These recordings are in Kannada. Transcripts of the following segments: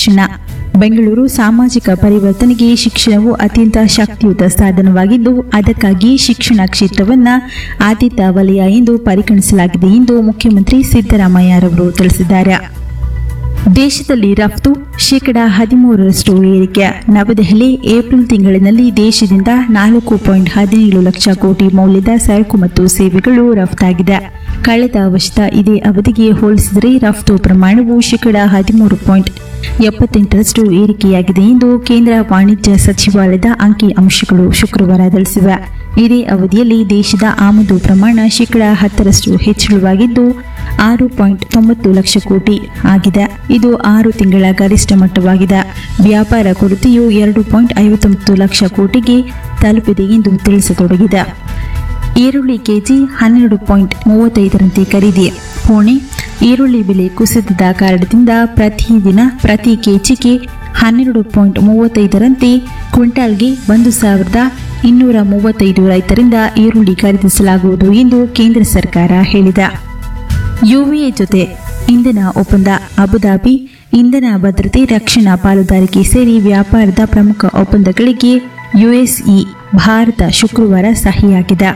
ಶಿಕ್ಷಣ ಬೆಂಗಳೂರು ಸಾಮಾಜಿಕ ಪರಿವರ್ತನೆಗೆ ಶಿಕ್ಷಣವು ಅತ್ಯಂತ ಶಕ್ತಿಯುತ ಸಾಧನವಾಗಿದ್ದು ಅದಕ್ಕಾಗಿ ಶಿಕ್ಷಣ ಕ್ಷೇತ್ರವನ್ನ ಆದ್ಯತಾ ವಲಯ ಎಂದು ಪರಿಗಣಿಸಲಾಗಿದೆ ಎಂದು ಮುಖ್ಯಮಂತ್ರಿ ಸಿದ್ದರಾಮಯ್ಯರವರು ತಿಳಿಸಿದ್ದಾರೆ ದೇಶದಲ್ಲಿ ರಫ್ತು ಶೇಕಡ ಹದಿಮೂರರಷ್ಟು ಏರಿಕೆ ನವದೆಹಲಿ ಏಪ್ರಿಲ್ ತಿಂಗಳಿನಲ್ಲಿ ದೇಶದಿಂದ ನಾಲ್ಕು ಪಾಯಿಂಟ್ ಹದಿನೇಳು ಲಕ್ಷ ಕೋಟಿ ಮೌಲ್ಯದ ಸರಕು ಮತ್ತು ಸೇವೆಗಳು ರಫ್ತಾಗಿದೆ ಕಳೆದ ವರ್ಷದ ಇದೇ ಅವಧಿಗೆ ಹೋಲಿಸಿದರೆ ರಫ್ತು ಪ್ರಮಾಣವು ಶೇಕಡ ಹದಿಮೂರು ಪಾಯಿಂಟ್ ಎಪ್ಪತ್ತೆಂಟರಷ್ಟು ಏರಿಕೆಯಾಗಿದೆ ಎಂದು ಕೇಂದ್ರ ವಾಣಿಜ್ಯ ಸಚಿವಾಲಯದ ಅಂಕಿ ಅಂಶಗಳು ಶುಕ್ರವಾರ ತಿಳಿಸಿವೆ ಇದೇ ಅವಧಿಯಲ್ಲಿ ದೇಶದ ಆಮದು ಪ್ರಮಾಣ ಶೇಕಡ ಹತ್ತರಷ್ಟು ಹೆಚ್ಚಳವಾಗಿದ್ದು ಆರು ಪಾಯಿಂಟ್ ತೊಂಬತ್ತು ಲಕ್ಷ ಕೋಟಿ ಆಗಿದೆ ಇದು ಆರು ತಿಂಗಳ ಗರಿಷ್ಠ ಮಟ್ಟವಾಗಿದೆ ವ್ಯಾಪಾರ ಕೊರತೆಯು ಎರಡು ಪಾಯಿಂಟ್ ಐವತ್ತೊಂಬತ್ತು ಲಕ್ಷ ಕೋಟಿಗೆ ತಲುಪಿದೆ ಎಂದು ತಿಳಿಸತೊಡಗಿದೆ ಈರುಳ್ಳಿ ಕೆಜಿ ಹನ್ನೆರಡು ಪಾಯಿಂಟ್ ಮೂವತ್ತೈದರಂತೆ ಖರೀದಿ ಪುಣೆ ಈರುಳ್ಳಿ ಬೆಲೆ ಕುಸಿತದ ಕಾರಣದಿಂದ ಪ್ರತಿದಿನ ಪ್ರತಿ ಕೆಜಿಗೆ ಹನ್ನೆರಡು ಪಾಯಿಂಟ್ ಮೂವತ್ತೈದರಂತೆ ಕ್ವಿಂಟಾಲ್ಗೆ ಒಂದು ಸಾವಿರದ ಇನ್ನೂರ ಮೂವತ್ತೈದು ರೈತರಿಂದ ಈರುಳ್ಳಿ ಖರೀದಿಸಲಾಗುವುದು ಎಂದು ಕೇಂದ್ರ ಸರ್ಕಾರ ಹೇಳಿದೆ ಯುವಿಎ ಜೊತೆ ಇಂಧನ ಒಪ್ಪಂದ ಅಬುದಾಬಿ ಇಂಧನ ಭದ್ರತೆ ರಕ್ಷಣಾ ಪಾಲುದಾರಿಕೆ ಸೇರಿ ವ್ಯಾಪಾರದ ಪ್ರಮುಖ ಒಪ್ಪಂದಗಳಿಗೆ ಯುಎಸ್ಇ ಭಾರತ ಶುಕ್ರವಾರ ಸಹಿಯಾಗಿದೆ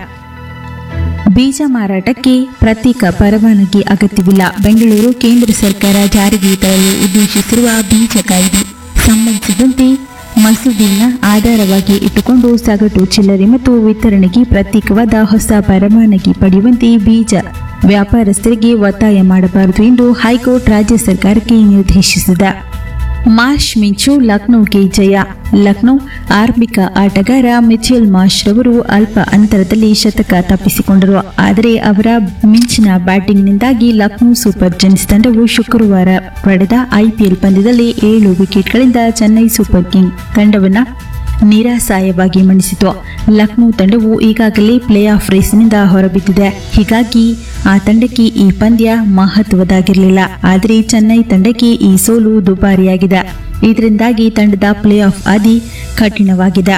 ಬೀಜ ಮಾರಾಟಕ್ಕೆ ಪ್ರತ್ಯೇಕ ಪರವಾನಗಿ ಅಗತ್ಯವಿಲ್ಲ ಬೆಂಗಳೂರು ಕೇಂದ್ರ ಸರ್ಕಾರ ಜಾರಿಗೆ ತರಲು ಉದ್ದೇಶಿಸಿರುವ ಬೀಜ ಕಾಯ್ದೆ ಸಂಬಂಧಿಸಿದಂತೆ ಮಸೂದೆಯನ್ನು ಆಧಾರವಾಗಿ ಇಟ್ಟುಕೊಂಡು ಸಗಟು ಚಿಲ್ಲರೆ ಮತ್ತು ವಿತರಣೆಗೆ ಪ್ರತ್ಯೇಕವಾದ ಹೊಸ ಪರವಾನಗಿ ಪಡೆಯುವಂತೆ ಬೀಜ ವ್ಯಾಪಾರಸ್ಥರಿಗೆ ಒತ್ತಾಯ ಮಾಡಬಾರದು ಎಂದು ಹೈಕೋರ್ಟ್ ರಾಜ್ಯ ಸರ್ಕಾರಕ್ಕೆ ನಿರ್ದೇಶಿಸಿದೆ ಮಾರ್ಷ್ ಮಿಂಚು ಲಕ್ನೋಗೆ ಜಯ ಲಕ್ನೋ ಆರಂಭಿಕ ಆಟಗಾರ ಮಿಚೆಲ್ ಮಾರ್ಷ್ ರವರು ಅಲ್ಪ ಅಂತರದಲ್ಲಿ ಶತಕ ತಪ್ಪಿಸಿಕೊಂಡರು ಆದರೆ ಅವರ ಮಿಂಚಿನ ಬ್ಯಾಟಿಂಗ್ನಿಂದಾಗಿ ಲಕ್ನೋ ಸೂಪರ್ ಜೆನ್ಸ್ ತಂಡವು ಶುಕ್ರವಾರ ಪಡೆದ ಐಪಿಎಲ್ ಪಂದ್ಯದಲ್ಲಿ ಏಳು ವಿಕೆಟ್ಗಳಿಂದ ಚೆನ್ನೈ ಸೂಪರ್ ಕಿಂಗ್ ತಂಡವನ್ನು ನಿರಾಸಾಯವಾಗಿ ಮಣಿಸಿತು ಲಕ್ನೋ ತಂಡವು ಈಗಾಗಲೇ ಪ್ಲೇ ಆಫ್ ರೇಸ್ನಿಂದ ಹೊರಬಿದ್ದಿದೆ ಹೀಗಾಗಿ ಆ ತಂಡಕ್ಕೆ ಈ ಪಂದ್ಯ ಮಹತ್ವದಾಗಿರಲಿಲ್ಲ ಆದರೆ ಚೆನ್ನೈ ತಂಡಕ್ಕೆ ಈ ಸೋಲು ದುಬಾರಿಯಾಗಿದೆ ಇದರಿಂದಾಗಿ ತಂಡದ ಪ್ಲೇ ಆಫ್ ಆದಿ ಕಠಿಣವಾಗಿದೆ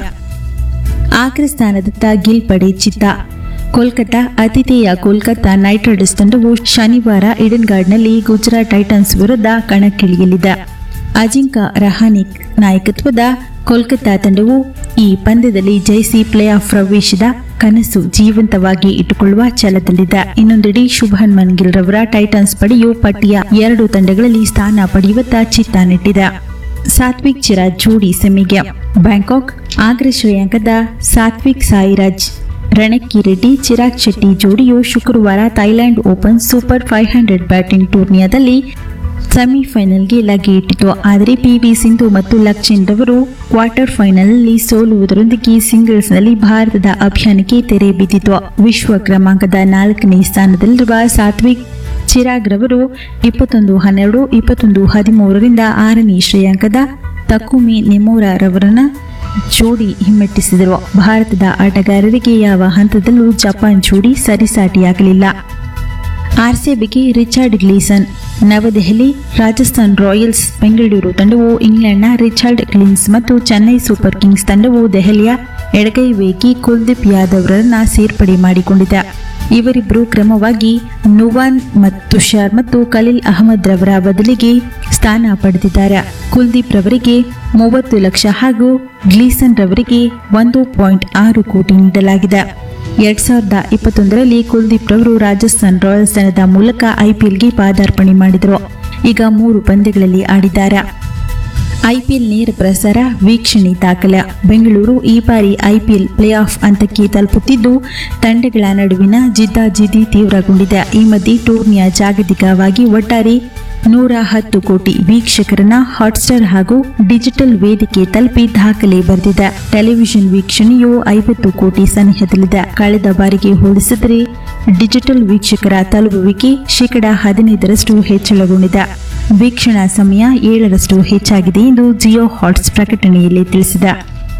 ಅಗ್ರಸ್ಥಾನದತ್ತ ಗಿಲ್ ಪಡೆ ಚಿತ್ತ ಕೋಲ್ಕತಾ ಆತಿಥೇಯ ಕೋಲ್ಕತಾ ನೈಟ್ ರೈಡರ್ಸ್ ತಂಡವು ಶನಿವಾರ ಇಡನ್ ಗಾರ್ಡ್ನಲ್ಲಿ ಗುಜರಾತ್ ಟೈಟನ್ಸ್ ವಿರುದ್ಧ ಕಣಕ್ಕಿಳಿಯಲಿದೆ ಅಜಿಂಕ ರಹಾನೆ ನಾಯಕತ್ವದ ಕೋಲ್ಕತಾ ತಂಡವು ಈ ಪಂದ್ಯದಲ್ಲಿ ಜಯಿಸಿ ಪ್ಲೇ ಆಫ್ ಪ್ರವೇಶದ ಕನಸು ಜೀವಂತವಾಗಿ ಇಟ್ಟುಕೊಳ್ಳುವ ಛಲದಲ್ಲಿದೆ ಇನ್ನೊಂದೆಡೆ ಶುಭನ್ ಮನ್ಗಿಲ್ ರವರ ಟೈಟನ್ಸ್ ಪಡೆಯು ಪಟ್ಟಿಯ ಎರಡು ತಂಡಗಳಲ್ಲಿ ಸ್ಥಾನ ಪಡೆಯುವತ್ತ ಚಿತ್ತ ನೆಟ್ಟಿದೆ ಸಾತ್ವಿಕ್ ಚಿರಾಜ್ ಜೋಡಿ ಸೆಮಿಗೆ ಬ್ಯಾಂಕಾಕ್ ಆಗ್ರ ಶ್ರೇಯಾಂಕದ ಸಾತ್ವಿಕ್ ಸಾಯಿರಾಜ್ ರಣಕ್ಕಿ ರೆಡ್ಡಿ ಚಿರಾಗ್ ಶೆಟ್ಟಿ ಜೋಡಿಯು ಶುಕ್ರವಾರ Thailand open super five hundred badminton ಟೂರ್ನಿಯಾದಲ್ಲಿ ಸೆಮಿಫೈನಲ್ಗೆ ಲಗ್ಗೆ ಇಟ್ಟಿತು ಆದರೆ ಪಿವಿ ಸಿಂಧು ಮತ್ತು ಲಕ್ಷ್ಮಣ್ ರವರು ಕ್ವಾರ್ಟರ್ ಫೈನಲ್ನಲ್ಲಿ ಸೋಲುವುದರೊಂದಿಗೆ ಸಿಂಗಲ್ಸ್ನಲ್ಲಿ ಭಾರತದ ಅಭಿಯಾನಕ್ಕೆ ತೆರೆ ಬಿದ್ದಿತು ವಿಶ್ವ ಕ್ರಮಾಂಕದ ನಾಲ್ಕನೇ ಸ್ಥಾನದಲ್ಲಿರುವ ಸಾತ್ವಿಕ್ ಚಿರಾಗ್ ರವರು ಇಪ್ಪತ್ತೊಂದು ಹನ್ನೆರಡು ಇಪ್ಪತ್ತೊಂದು ಹದಿಮೂರರಿಂದ ಆರನೇ ಶ್ರೇಯಾಂಕದ ತಕುಮಿ ನೆಮೋರಾ ರವರನ್ನ ಜೋಡಿ ಹಿಮ್ಮೆಟ್ಟಿಸಿದರು ಭಾರತದ ಆಟಗಾರರಿಗೆ ಯಾವ ಹಂತದಲ್ಲೂ ಜಪಾನ್ ಜೋಡಿ ಸರಿಸಾಟಿಯಾಗಲಿಲ್ಲ ಆರ್ಸಿಬಿಗೆ Richard Gleeson Navadehali Rajasthan royals Bengaluru ತಂಡವು ಇಂಗ್ಲೆಂಡ್ನ ರಿಚರ್ಡ್ ಗ್ಲಿನ್ಸ್ ಮತ್ತು ಚೆನ್ನೈ ಸೂಪರ್ ಕಿಂಗ್ಸ್ ತಂಡವು ದೆಹಲಿಯ ಎಡಗೈ ವೇಗಿ ಕುಲ್ದೀಪ್ ಯಾದವ್ರನ್ನ ಸೇರ್ಪಡೆ ಮಾಡಿಕೊಂಡಿದೆ ಇವರಿಬ್ಬರು ಕ್ರಮವಾಗಿ ನುವಾನ್ ಮತ್ತು ತುಷಾರ್ ಮತ್ತು ಖಲೀಲ್ ಅಹಮದ್ ರವರ ಬದಲಿಗೆ ಸ್ಥಾನ ಪಡೆದಿದ್ದಾರೆ ಕುಲ್ದೀಪ್ ರವರಿಗೆ ಮೂವತ್ತು ಲಕ್ಷ ಹಾಗೂ ಗ್ಲೀಸನ್ ರವರಿಗೆ ಒಂದು ಪಾಯಿಂಟ್ ಆರು ಕೋಟಿ ನೀಡಲಾಗಿದೆ ಎರಡ್ ಸಾವಿರದ ಇಪ್ಪತ್ತೊಂದರಲ್ಲಿ ಕುಲ್ದೀಪ್ ರವರು ರಾಜಸ್ಥಾನ್ ರಾಯಲ್ಸ್ ತಂಡದ ಮೂಲಕ ಐಪಿಎಲ್ಗೆ ಪಾದಾರ್ಪಣೆ ಮಾಡಿದರು ಈಗ ಮೂರು ಪಂದ್ಯಗಳಲ್ಲಿ ಆಡಿದ್ದಾರೆ ಐಪಿಎಲ್ ನೇರ ಪ್ರಸಾರ ವೀಕ್ಷಣೆ ದಾಖಲೆ ಬೆಂಗಳೂರು ಈ ಬಾರಿ ಐಪಿಎಲ್ ಪ್ಲೇ ಆಫ್ ಹಂತಕ್ಕೆ ತಲುಪುತ್ತಿದ್ದು ತಂಡಗಳ ನಡುವಿನ ಜಿದ್ದಾಜಿದ್ದಿ ತೀವ್ರಗೊಂಡಿದೆ ಈ ಮಧ್ಯೆ ಟೂರ್ನಿಯ ಜಾಗತಿಕವಾಗಿ ಒಟ್ಟಾರೆ ನೂರ ಹತ್ತು ಕೋಟಿ ವೀಕ್ಷಕರನ್ನ ಹಾಟ್ಸ್ಟಾರ್ ಹಾಗೂ ಡಿಜಿಟಲ್ ವೇದಿಕೆ ತಲುಪಿ ದಾಖಲೆ ಬರೆದಿದೆ ಟೆಲಿವಿಷನ್ ವೀಕ್ಷಣೆಯು ಐವತ್ತು ಕೋಟಿ ಸನಿಹದಲ್ಲಿದೆ ಕಳೆದ ಬಾರಿಗೆ ಹೋಲಿಸಿದರೆ ಡಿಜಿಟಲ್ ವೀಕ್ಷಕರ ತಲುಪುವಿಕೆ ಶೇಕಡ ಹದಿನೈದರಷ್ಟು ಹೆಚ್ಚಳಗೊಂಡಿದೆ ವೀಕ್ಷಣಾ ಸಮಯ ಏಳರಷ್ಟು ಹೆಚ್ಚಾಗಿದೆ ಎಂದು ಜಿಯೋ ಹಾಟ್ಸ್ ಪ್ರಕಟಣೆಯಲ್ಲಿ ತಿಳಿಸಿದೆ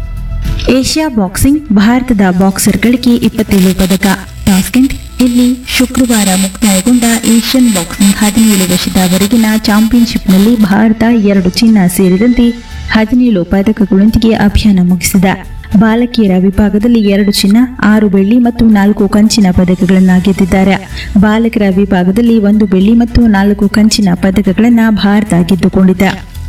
ಏಷ್ಯಾ ಬಾಕ್ಸಿಂಗ್ ಭಾರತದ ಬಾಕ್ಸರ್ಗಳಿಗೆ ಇಪ್ಪತ್ತೇಳು ಪದಕ ಟಾಸ್ಕೆಂಟ್ ಇಲ್ಲಿ ಶುಕ್ರವಾರ ಮುಕ್ತಾಯಗೊಂಡ ಏಷ್ಯನ್ ಬಾಕ್ಸಿಂಗ್ ಹದಿನೇಳು ವರ್ಷದವರೆಗಿನ ಚಾಂಪಿಯನ್ಶಿಪ್ನಲ್ಲಿ ಭಾರತ ಎರಡು ಚಿನ್ನ ಸೇರಿದಂತೆ ಹದಿನೇಳು ಪದಕಗಳೊಂದಿಗೆ ಅಭಿಯಾನ ಮುಗಿಸಿದೆ ಬಾಲಕಿಯರ ವಿಭಾಗದಲ್ಲಿ ಎರಡು ಚಿನ್ನ ಆರು ಬೆಳ್ಳಿ ಮತ್ತು ನಾಲ್ಕು ಕಂಚಿನ ಪದಕಗಳನ್ನು ಗೆದ್ದಿದ್ದಾರೆ ಬಾಲಕರ ವಿಭಾಗದಲ್ಲಿ ಒಂದು ಬೆಳ್ಳಿ ಮತ್ತು ನಾಲ್ಕು ಕಂಚಿನ ಪದಕಗಳನ್ನು ಭಾರತ ಗೆದ್ದುಕೊಂಡಿದೆ